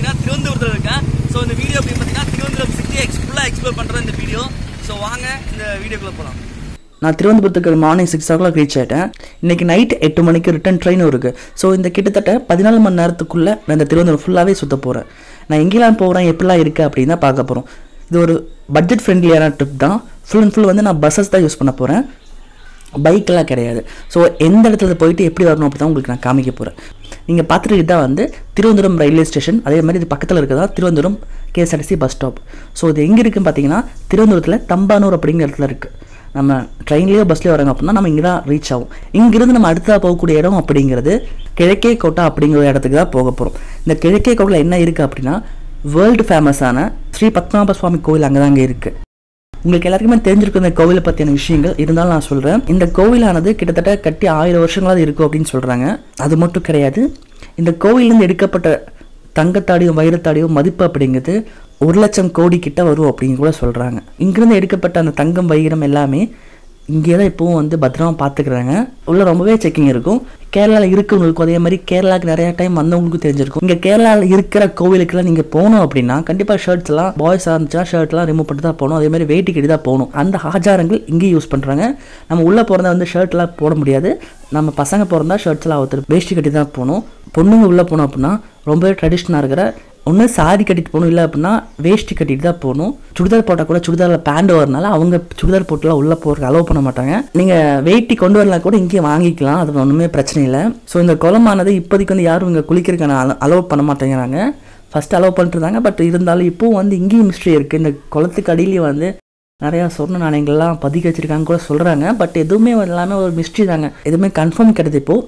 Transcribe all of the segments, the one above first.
பார்த்தீங்கன்னா திருவனந்தபுரத்தில் இருக்கேன் ஸோ இந்த வீடியோ அப்படி பார்த்தீங்கன்னா திருவனந்தபுரம் சிட்டி எக்ஸ் ஃபுல்லாக எக்ஸ்ப்ளோர் பண்ணுறேன் இந்த வீடியோ ஸோ வாங்க இந்த வீடியோக்குள்ளே போகலாம் நான் திருவனந்தபுரத்துக்கு morning six o'clock reach ஆகிட்டேன் இன்றைக்கி நைட் எட்டு மணிக்கு ரிட்டன் ட்ரெயினும் இருக்குது ஸோ இந்த கிட்டத்தட்ட பதினாலு மணி நேரத்துக்குள்ளே நான் இந்த திருவனந்தபுரம் ஃபுல்லாகவே சுற்ற போகிறேன் நான் எங்கெல்லாம் போகிறேன் எப்படிலாம் இருக்குது அப்படின்னு தான் பார்க்க போகிறோம் இது ஒரு பட்ஜெட் ஃப்ரெண்ட்லியான ட்ரிப் தான் ஃபுல் அண்ட் ஃபுல் வந்து நான் பஸ்ஸஸ் தான் யூஸ் பண்ண போகிறேன் பைக்கெல்லாம் கிடையாது ஸோ எந்த இடத்துல போயிட்டு எப்படி வரணும் அப்படி தான் உங்களுக்கு நான் காமிக்க போகிறேன் நீங்கள் பார்த்துட்டு தான் வந்து திருவனந்தபுரம் ரயில்வே ஸ்டேஷன் அதே மாதிரி இது பக்கத்தில் இருக்கிறதா Thiruvananthapuram KSRTC bus stop so இது எங்கே இருக்குன்னு பார்த்தீங்கன்னா திருவனந்தபுரத்தில் தம்பானூர் அப்படிங்கிற இடத்துல இருக்குது நம்ம ட்ரெயின்லேயோ பஸ்லேயோ வராங்க அப்படின்னா நம்ம இங்கே தான் ரீச் ஆகும் இங்கிருந்து நம்ம அடுத்ததாக போகக்கூடிய இடம் அப்படிங்கிறது கிழக்கே கோட்டா அப்படிங்கிற ஒரு இடத்துக்கு தான் போக போகிறோம் இந்த கிழக்கே கோட்டையில் என்ன இருக்குது அப்படின்னா வேர்ல்டு ஃபேமஸான ஸ்ரீ பத்மநாப சுவாமி கோவில் அங்கே தான் அங்கே இருக்குது உங்களுக்கு எல்லாருக்குமே தெரிஞ்சிருக்கும் இந்த கோவிலை பற்றியான விஷயங்கள் இருந்தாலும் நான் சொல்கிறேன் இந்த கோவிலானது கிட்டத்தட்ட கட்டி ஆயிரம் வருஷங்களாவது இருக்கும் அப்படின்னு சொல்கிறாங்க அது மட்டும் கிடையாது இந்த கோவிலேருந்து எடுக்கப்பட்ட தங்கத்தாடியும் வைரத்தாடியும் மதிப்பு அப்படிங்கிறது ஒரு லட்சம் கோடி கிட்ட வரும் அப்படின்னு கூட சொல்கிறாங்க இங்கிருந்து எடுக்கப்பட்ட அந்த தங்கம் வைரம் எல்லாமே இங்கே தான் இப்போவும் வந்து பத்திரமா பார்த்துக்கிறாங்க உள்ள ரொம்பவே செக்கிங் இருக்கும் கேரளாவில் இருக்கவங்களுக்கும் அதே மாதிரி கேரளாவுக்கு நிறைய டைம் வந்தவங்களுக்கும் தெரிஞ்சிருக்கும் இங்கே கேரளாவில் இருக்கிற கோவிலுக்கெல்லாம் நீங்கள் போகணும் அப்படின்னா கண்டிப்பாக ஷர்ட்ஸ்லாம் பாய்ஸாக இருந்துச்சுன்னா ஷர்ட்லாம் ரிமூவ் பண்ணிட்டு தான் போகணும் அதே மாதிரி வேட்டி கட்டி தான் போகணும் அந்த ஆச்சாரங்கள் இங்கேயும் யூஸ் பண்ணுறாங்க நம்ம உள்ளே போகிறதா வந்து ஷர்ட்லாம் போட முடியாது நம்ம பசங்க போகிறதா ஷர்ட்ஸ்லாம் ஒருத்தர் வேஷ்டி கட்டி தான் போகணும் பொண்ணுங்க உள்ளே போனோம் அப்படின்னா ரொம்பவே ட்ரெடிஷ்னலாக இருக்கிற ஒன்று சாரி கட்டிட்டு போகணும் இல்லை அப்படின்னா வேஷ்டி கட்டிட்டு தான் போகணும் சுடிதார் போட்டால் கூட சுடிதாரில் பேண்ட் வரனால அவங்க சுடிதார் போட்டுலாம் உள்ளே போகிறதுக்கு அலோவ் பண்ண மாட்டாங்க நீங்கள் வேட்டி கொண்டு வரலாம் கூட இங்கேயே வாங்கிக்கலாம் அது ஒன்றுமே பிரச்சனை இல்லை ஸோ இந்த குளமானது இப்போதைக்கு வந்து யாரும் இங்கே குளிக்கிறதுக்கான அலோவ் பண்ண மாட்டேங்கிறாங்க ஃபஸ்ட் அலோவ் பண்ணிட்டு இருந்தாங்க பட் இருந்தாலும் இப்போவும் வந்து இங்கேயும் மிஸ்ட்ரி இருக்குது இந்த குளத்துக்கு அடியிலேயே வந்து நிறையா சொர்ண நாணயங்கள்லாம் பதிக்க வச்சிருக்காங்க கூட சொல்கிறாங்க பட் எதுவுமே எல்லாமே ஒரு மிஸ்ட்ரி தாங்க எதுவுமே கன்ஃபார்ம் கிடையாது இப்போது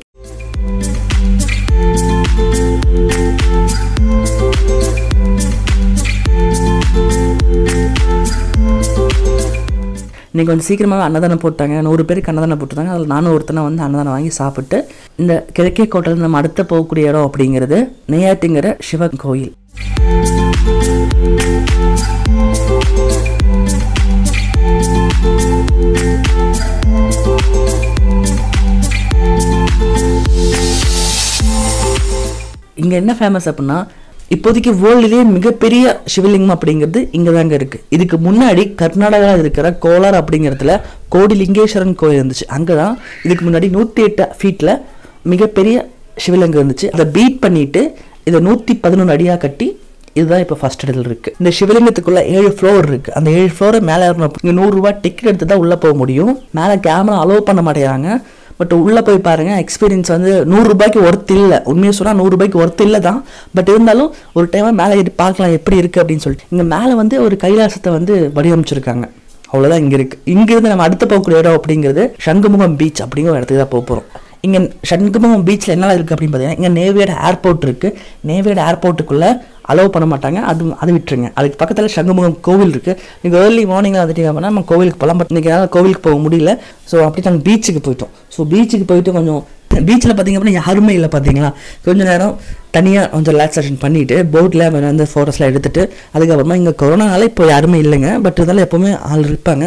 இன்றைக்கி கொஞ்சம் சீக்கிரமாக அன்னதானம் போட்டாங்க நூறு பேருக்கு அன்னதானம் போட்டுருந்தாங்க அதில் நானும் ஒருத்தனை வந்து அன்னதானம் வாங்கி சாப்பிட்டு இந்த கிழக்கே கோட்டையில் நம்ம அடுத்த போகக்கூடிய இடம் அப்படிங்கிறது நெய்யாட்டிங்கிற சிவன் கோயில் இங்கே என்ன ஃபேமஸ் அப்படின்னா இப்போதைக்கு வேர்ல்டுலேயே மிகப்பெரிய சிவலிங்கம் அப்படிங்கிறது இங்கே தாங்க இருக்குது இதுக்கு முன்னாடி கர்நாடகாவில் இருக்கிற கோலார் அப்படிங்கிறதுல கோடிலிங்கேஸ்வரன் கோயில் இருந்துச்சு அங்கே தான் இதுக்கு முன்னாடி நூற்றி எட்டு ஃபீட்டில் மிகப்பெரிய சிவலிங்கம் இருந்துச்சு அதை பீட் பண்ணிட்டு இதை நூற்றி பதினொன்று அடியாக கட்டி இதுதான் இப்போ ஃபர்ஸ்ட் இடத்துல இருக்குது இந்த சிவலிங்கத்துக்குள்ள ஏழு ஃப்ளோர் இருக்குது அந்த ஏழு ஃப்ளோரை மேலே ஏறணும் இங்கே நூறுரூவா டிக்கெட் எடுத்து தான் உள்ளே போக முடியும் மேலே கேமரா அலோவ் பண்ண மாட்டேங்கிறாங்க பட் உள்ளே போய் பாருங்கள் எக்ஸ்பீரியன்ஸ் வந்து நூறுரூபாய்க்கு ஒர்த் இல்லை உண்மையை சொன்னால் நூறுரூபாய்க்கு ஒர்த் இல்லை தான் பட் இருந்தாலும் ஒரு டைமாக மேலே ஏறி பார்க்கலாம் எப்படி இருக்குது அப்படின்னு சொல்லிட்டு இங்கே மேலே வந்து ஒரு கைலாசத்தை வந்து வடிவமைச்சிருக்காங்க அவ்வளோதான் இங்கே இருக்குது இங்கேருந்து நம்ம அடுத்த போகக்கூடிய இடம் அப்படிங்கிறது சங்குமுகம் பீச் அப்படிங்கிற ஒரு இடத்துக்கு தான் போக போகிறோம் இங்கே சண்குமுகம் பீச்சில் என்னெல்லாம் இருக்குது அப்படின்னு பார்த்தீங்கன்னா இங்கே நேவியட் ஏர்போர்ட் இருக்குது நேவியட் ஏர்போர்ட்டுக்குள்ளே அலோவ் பண்ண மாட்டாங்க அது அது விட்டுருங்க அதுக்கு பக்கத்தில் சங்குமுகம் கோவில் இருக்குது நீங்கள் ஏர்லி மார்னிங்கில் வந்துட்டீங்க அப்படின்னா நம்ம கோவிலுக்கு போகலாம் பட் இன்றைக்கி என்னால் கோவிலுக்கு போக முடியல ஸோ அப்படி நாங்கள் பீச்சுக்கு போயிட்டோம் ஸோ பீச்சுக்கு போயிட்டு கொஞ்சம் பீச்சில் பார்த்தீங்க அப்படின்னா யாருமே இல்லை பார்த்தீங்களா கொஞ்ச நேரம் தனியாக கொஞ்சம் ரிலாக்ஸேஷன் பண்ணிவிட்டு போட்டில் வந்து ஃபோட்டோஸ்லாம் எடுத்துகிட்டு அதுக்கப்புறமா இங்கே கொரோனானால இப்போ யாருமே இல்லைங்க பட் இருந்தாலும் எப்போவுமே ஆள் இருப்பாங்க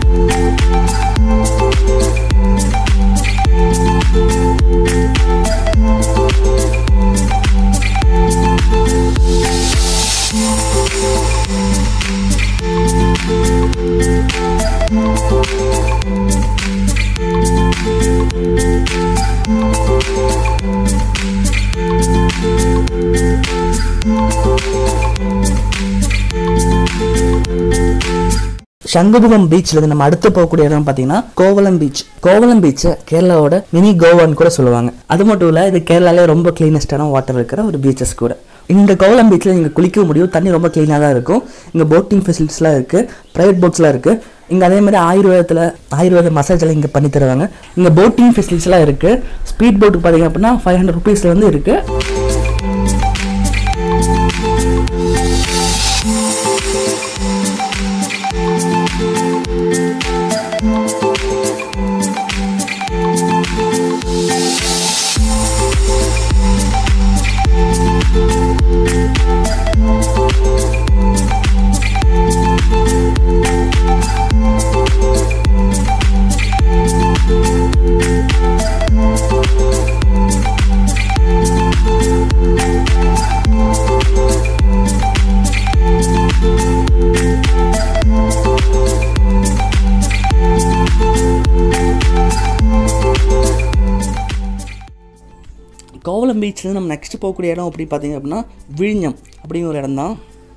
சங்குமுகம் பீச்ல இருந்து நம்ம அடுத்து போகக்கூடிய இடம் பார்த்தீங்கன்னா கோவலம் பீச் கோவலம் பீச்சை கேரளாவோட மினி கோவான்னு கூட சொல்லுவாங்க அது மட்டும் இல்லை இது கேரளாலே ரொம்ப கிளீனஸ்டான வாட்டர் இருக்கிற ஒரு பீச்சஸ் கூட இந்த கோவலம் பீச்சில் நீங்கள் குளிக்க முடியும் தண்ணி ரொம்ப க்ளீனாக தான் இருக்கும் இங்கே போட்டிங் ஃபெசிலிட்டிஸ்லாம் இருக்குது ப்ரைவேட் போட்ஸ்லாம் இருக்குது இங்கே அதே மாதிரி ஆயுர்வேதத்தில் ஆயுர்வேத மசாஜ்லாம் இங்கே பண்ணி தருவாங்க இங்கே போட்டிங் ஃபெசிலிட்டிஸ்லாம் இருக்குது ஸ்பீட் போட்டுக்கு பார்த்தீங்க அப்படின்னா ஃபைவ் ஹண்ட்ரட் ருபீஸில் வந்து இருக்குது பீச்சில் நம்ம நெக்ஸ்ட் போகக்கூடிய இடம் அப்படி பார்த்தீங்க அப்படின்னா விழிஞம் அப்படிங்கிற ஒரு இடம் தான்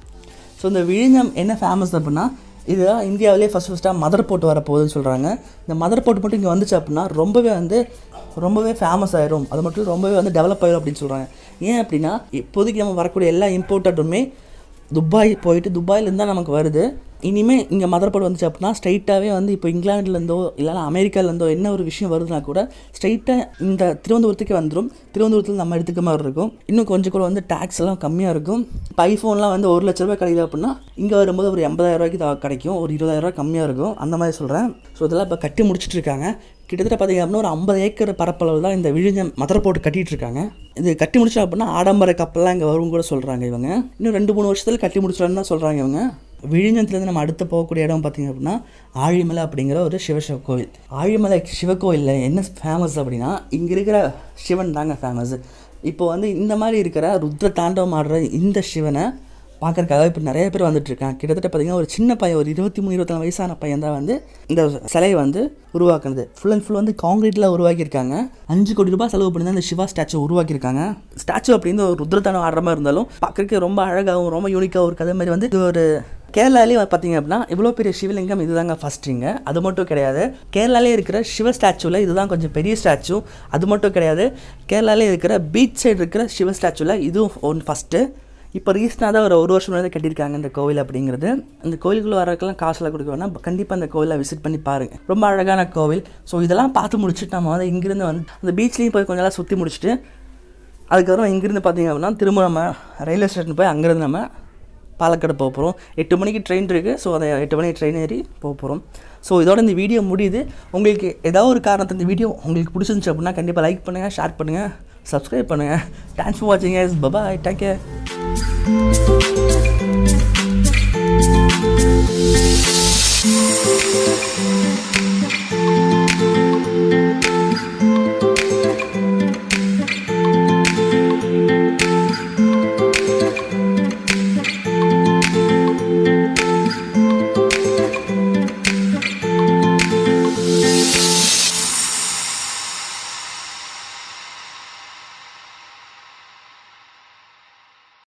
ஸோ இந்த விழிஞம் என்ன ஃபேமஸ் அப்படின்னா இதுதான் இந்தியாவிலே ஃபஸ்ட் ஃபஸ்ட்டாக மதர் போட்டு வரப்போகுதுன்னு சொல்கிறாங்க இந்த மதர் போட்டு மட்டும் இங்கே வந்துச்சு அப்படின்னா ரொம்பவே வந்து ரொம்பவே ஃபேமஸ் ஆயிரும் அது மட்டும் இல்ல, ரொம்பவே வந்து டெவலப் ஆயிரும் அப்படின்னு சொல்கிறாங்க ஏன் அப்படின்னா இப்போதைக்கு நம்ம வரக்கூடிய எல்லா இம்போர்ட்டடுமே துபாய் போயிட்டு துபாயிலேருந்து தான் நமக்கு வருது இனிமேல் இங்கே மதர் போர்டு வந்துச்சு அப்படின்னா ஸ்ட்ரைட்டாகவே வந்து இப்போ இங்கிலாந்துலேருந்தோ இல்லைனா அமெரிக்காலேருந்தோ என்ன ஒரு விஷயம் வருதுன்னா கூட ஸ்ட்ரைட்டாக இந்த திருவனந்தபுரத்துக்கு வந்துடும் திருவனந்தபுரத்தில் நம்ம எடுத்துக்க மாதிரி இருக்கும் இன்னும் கொஞ்சம் கூட வந்து டேக்ஸ் எல்லாம் கம்மியாக இருக்கும் இப்போ ஐஃபோன்லாம் வந்து ஒரு லட்ச ரூபாய் கிடைக்குது அப்படின்னா இங்கே வரும்போது ஒரு எண்பதாயிரம் ரூபாய்க்கு தான் கிடைக்கும் ஒரு இருபதாயிரம் ரூபாய் கம்மியாக இருக்கும் அந்த மாதிரி சொல்கிறேன் ஸோ இதெல்லாம் இப்போ கட்டி முடிச்சிட்டு இருக்காங்க கிட்டத்தட்ட பார்த்தீங்க அப்படின்னா ஒரு ஐம்பது ஏக்கர் பரப்பளவு தான் இந்த விழிஞ்ச மதர் போட்டு கட்டிட்டு இருக்காங்க இது கட்டி முடிச்சா அப்படின்னா ஆடம்பர கப்பல்லாம் இங்கே வரும் கூட சொல்கிறாங்க இவங்க இன்னும் ரெண்டு மூணு வருஷத்தில் கட்டி முடிச்சிடலான்னு தான் சொல்கிறாங்க இவங்க விழிஞ்சத்துலேருந்து நம்ம அடுத்து போகக்கூடிய இடம் பார்த்தீங்க அப்படின்னா ஆழிமலை அப்படிங்கிற ஒரு சிவசிவ கோவில் ஆழிமலை சிவகோயிலில் என்ன ஃபேமஸ் அப்படின்னா இங்கே இருக்கிற சிவன் தாங்க ஃபேமஸ் இப்போ வந்து இந்த மாதிரி இருக்கிற ருத்ர தாண்டவம் ஆடுற இந்த சிவனை பார்க்கறக்காக இப்போ நிறைய பேர் வந்துட்டு இருக்காங்க கிட்டத்தட்ட பார்த்தீங்கன்னா ஒரு சின்ன பையன் ஒரு இருபத்தி மூணு இருபத்தி வயசான பையன் தான் வந்து இந்த சிலையை வந்து உருவாக்குனது ஃபுல் அண்ட் ஃபுல் வந்து காங்கிரீட்டில் உருவாக்கியிருக்காங்க அஞ்சு கோடி ரூபாய் செலவு பண்ணி தான் இந்த சிவா ஸ்டாச்சு உருவாக்கியிருக்காங்க ஸ்டாச்சு அப்படின்னு ஒரு ருத்ரதானம் ஆடுற மாதிரி இருந்தாலும் பார்க்கறதுக்கு ரொம்ப அழகாகவும் ரொம்ப யூனிக்காகவும் இருக்குது அதே மாதிரி வந்து இது ஒரு கேரளாலேயே பார்த்தீங்க அப்படின்னா இவ்வளோ பெரிய சிவலிங்கம் இதுதாங்க ஃபஸ்ட்டுங்க அது மட்டும் கிடையாது கேரளாலே இருக்கிற சிவ ஸ்டாச்சுவில் இதுதான் கொஞ்சம் பெரிய ஸ்டாச்சு அது மட்டும் கிடையாது கேரளாலே இருக்கிற பீச் சைடு இருக்கிற சிவ ஸ்டாச்சுவில் இதுவும் ஒன்று ஃபஸ்ட்டு இப்போ ரீசெண்டாக தான் ஒரு ஒரு வருஷம் முன்னாடி கட்டியிருக்காங்க இந்த கோவில் அப்படிங்கிறது இந்த கோயிலுக்குள்ளே வரக்கெல்லாம் காசுலாம் கொடுக்க வேணாம் கண்டிப்பாக அந்த கோவிலை விசிட் பண்ணி பாருங்கள் ரொம்ப அழகான கோவில் ஸோ இதெல்லாம் பார்த்து முடிச்சுட்டு நம்ம வந்து இங்கேருந்து வந்து அந்த பீச்லேயும் போய் கொஞ்ச நேரம் சுற்றி முடிச்சுட்டு அதுக்கப்புறம் இங்கேருந்து பார்த்தீங்க அப்படின்னா திரும்ப நம்ம ரயில்வே ஸ்டேஷன் போய் அங்கேருந்து நம்ம பாலக்காடு போக போகிறோம் எட்டு மணிக்கு ட்ரெயின் இருக்குது ஸோ அதை எட்டு மணிக்கு ட்ரெயின் ஏறி போக போகிறோம் ஸோ இதோட இந்த வீடியோ முடியுது உங்களுக்கு ஏதாவது ஒரு காரணத்தை இந்த வீடியோ உங்களுக்கு பிடிச்சிருந்துச்சு அப்படின்னா கண்டிப்பாக லைக் பண்ணுங்கள் ஷேர் பண்ணுங்கள் சப்ஸ்கிரைப் பண்ணுங்கள் தேங்க்ஸ் ஃபார் வாட்சிங் எஸ் பபாய் டேக் கேர்